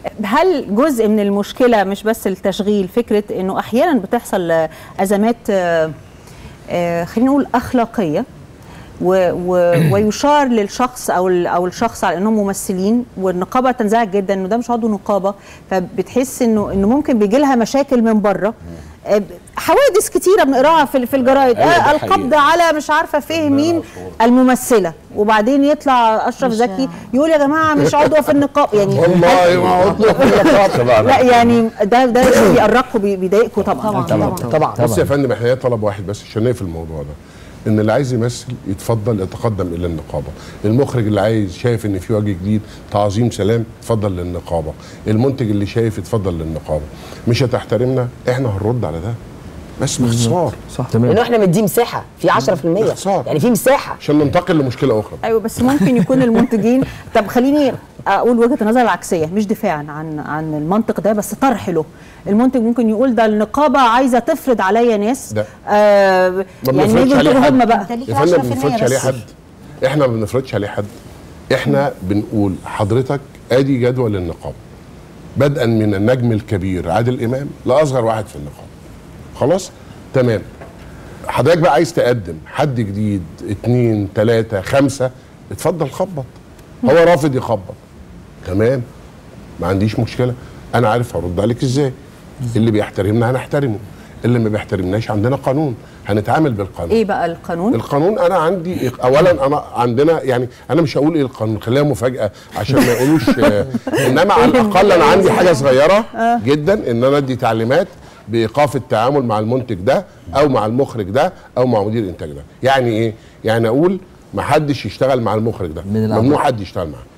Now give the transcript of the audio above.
هل جزء من المشكله مش بس التشغيل فكره انه احيانا بتحصل آه، ازمات آه، آه، خلينا نقول اخلاقيه و و ويشار للشخص او ال- او الشخص على انهم ممثلين والنقابه تنزعج جدا انه ده مش عضو نقابه فبتحس انه انه ممكن بيجي لها مشاكل من بره آه، حوادث كتيره بنقراها في في الجرايد أيوة، ده آه القبض حقيقي. على مش عارفه فيه مين الممثله وبعدين يطلع اشرف زكي يقول يا جماعه مش عضوه في النقابه يعني والله ما عضو في النقابة. لا يعني ده ده بيقرقوا بي- بيضايقوا طبعا طبعا طبعا بص يا فندم احنا هي طلب واحد بس عشان نقفل الموضوع ده ان اللي عايز يمثل يتفضل يتقدم الى النقابه المخرج اللي عايز شايف ان في وجه جديد تعظيم سلام اتفضل للنقابه المنتج اللي شايف يتفضل للنقابه مش هتحترمنا احنا هنرد على ده بس باختصار صح تمام لانه احنا مديه مساحه في 10% باختصار. يعني في مساحه عشان ننتقل لمشكله اخرى ايوه بس ممكن يكون المنتجين طب خليني اقول وجهه النظر العكسيه مش دفاعا عن عن المنطق ده بس طرح له المنتج ممكن يقول ده النقابه عايزه تفرض عليا ناس ده. آه ما يعني بنفرضش يجوا عليه ينتجوا حد. هم بقى انت ليك يا فندم ما 10% بنفرضش عليه بس. حد احنا ما بنفرضش عليه حد احنا بنقول حضرتك ادي جدول النقابه بدءا من النجم الكبير عادل امام لاصغر واحد في النقابه خلاص تمام حضرتك بقى عايز تقدم حد جديد اتنين تلاتة خمسة اتفضل خبط هو رافض يخبط تمام ما عنديش مشكلة انا عارف هرد عليك ازاي اللي بيحترمنا هنحترمه اللي ما بيحترمناش عندنا قانون هنتعامل بالقانون ايه بقى القانون القانون انا عندي اولا انا عندنا يعني انا مش هقول ايه القانون خليها مفاجاه عشان ما يقولوش آه، انما على الاقل انا عندي حاجه صغيره جدا ان انا ادي تعليمات بايقاف التعامل مع المنتج ده او مع المخرج ده او مع مدير الانتاج ده يعني ايه يعني اقول ما حدش يشتغل مع المخرج ده من الأعضاء. ممنوع حد يشتغل معاه